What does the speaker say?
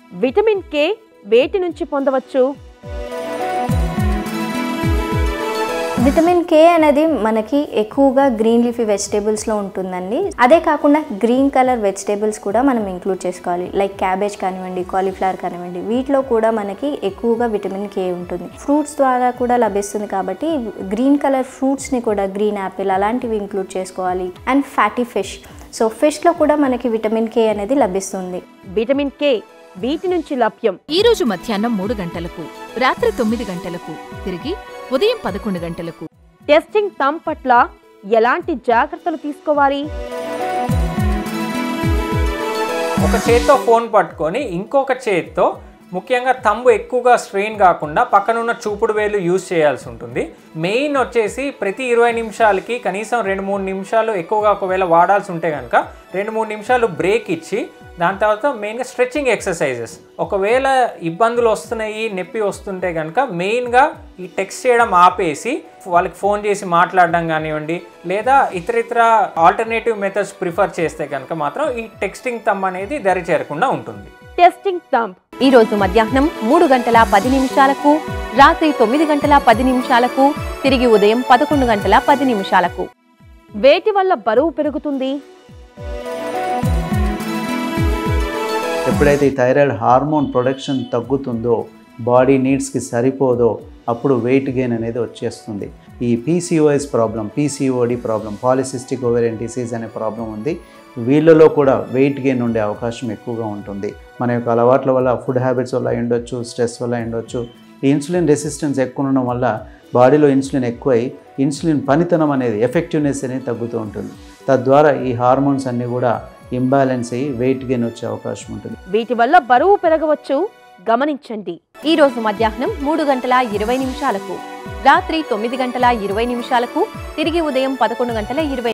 vitamin K వేటి నుంచి పొందవచ్చు విటమిన్ కే అనేది మనకి ఎక్కువగా గ్రీన్ లీఫీ వెజిటేబుల్స్లో ఉంటుందండి అదే కాకుండా గ్రీన్ కలర్ వెజిటేబుల్స్ కూడా మనం ఇంక్లూడ్ చేసుకోవాలి లైక్ క్యాబేజ్ కానివ్వండి కాలీఫ్లవర్ కానివ్వండి వీటిలో కూడా మనకి ఎక్కువగా విటమిన్ కే ఉంటుంది ఫ్రూట్స్ ద్వారా కూడా లభిస్తుంది కాబట్టి గ్రీన్ కలర్ ఫ్రూట్స్ని కూడా గ్రీన్ యాపిల్ అలాంటివి ఇంక్లూడ్ చేసుకోవాలి అండ్ ఫ్యాటీ ఫిష్ సో ఫిష్లో కూడా మనకి విటమిన్ కే అనేది లభిస్తుంది విటమిన్ కే వీటి నుంచి లభ్యం ఈ రోజు మధ్యాహ్నం మూడు గంటలకు రాత్రి తొమ్మిది గంటలకు తిరిగి ఉదయం పదకొండు గంటలకు టెస్టింగ్ థమ్ పట్ల ఎలాంటి జాగ్రత్తలు తీసుకోవాలి ఒక చేత్తో ఫోన్ పట్టుకొని ఇంకొక చేత్తో ముఖ్యంగా తంబు ఎక్కువగా స్ట్రెయిన్ కాకుండా పక్కనున్న చూపుడు వేలు యూజ్ చేయాల్సి ఉంటుంది మెయిన్ వచ్చేసి ప్రతి ఇరవై నిమిషాలకి కనీసం రెండు మూడు నిమిషాలు ఎక్కువగా ఒకవేళ వాడాల్సి ఉంటే కనుక రెండు మూడు నిమిషాలు బ్రేక్ ఇచ్చి దాని తర్వాత మెయిన్గా స్ట్రెచ్చింగ్ ఎక్సర్సైజెస్ ఒకవేళ ఇబ్బందులు వస్తున్నాయి నొప్పి వస్తుంటే కనుక మెయిన్గా ఈ టెక్స్ట్ చేయడం ఆపేసి వాళ్ళకి ఫోన్ చేసి మాట్లాడడం కానివ్వండి లేదా ఇతర ఇతర ఆల్టర్నేటివ్ మెథడ్స్ ప్రిఫర్ చేస్తే కనుక మాత్రం ఈ టెక్స్టింగ్ తమ్ అనేది దరి చేరకుండా ఉంటుంది టెస్టింగ్ థంబ్ ఈ రోజు మధ్యాహ్నం మూడు గంటల పది నిమిషాలకు రాత్రి తొమ్మిది గంటల పది నిమిషాలకు తిరిగి ఉదయం పదకొండు గంటల పది నిమిషాలకు వేటి వల్ల బరువు పెరుగుతుంది ఎప్పుడైతే ఈ థైరాయిడ్ హార్మోన్ ప్రొడక్షన్ తగ్గుతుందో బాడీ నీడ్స్కి సరిపోదో అప్పుడు వెయిట్ గెయిన్ అనేది వచ్చేస్తుంది ఈ PCOS problem PCOD problem polycystic ovarian disease అనే ప్రాబ్లం ఉంది వీళ్ళలో కూడా వెయిట్ గెయిన్ ఉండే అవకాశం ఎక్కువగా ఉంటుంది మన యొక్క అలవాట్ల వల్ల ఫుడ్ హ్యాబిట్స్ వల్ల ఉండొచ్చు స్ట్రెస్ వల్ల ఉండొచ్చు ఈ ఇన్సులిన్ రెసిస్టెన్స్ ఎక్కువ ఉండడం వల్ల బాడీలో ఇన్సులిన్ ఎక్కువై ఇన్సులిన్ పనితనం అనేది ఎఫెక్టివ్నెస్ అనేది తగ్గుతూ ఉంటుంది తద్వారా ఈ హార్మోన్స్ అన్నీ కూడా ఇంబ్యాలెన్స్ అయ్యి వెయిట్ గెయిన్ వచ్చే అవకాశం ఉంటుంది వీటి వల్ల బరువు పెరగవచ్చు గమనించండి ఈ రోజు మధ్యాహ్నం మూడు గంటల ఇరవై నిమిషాలకు రాత్రి తొమ్మిది గంటల ఇరవై నిమిషాలకు తిరిగి ఉదయం పదకొండు గంటల ఇరవై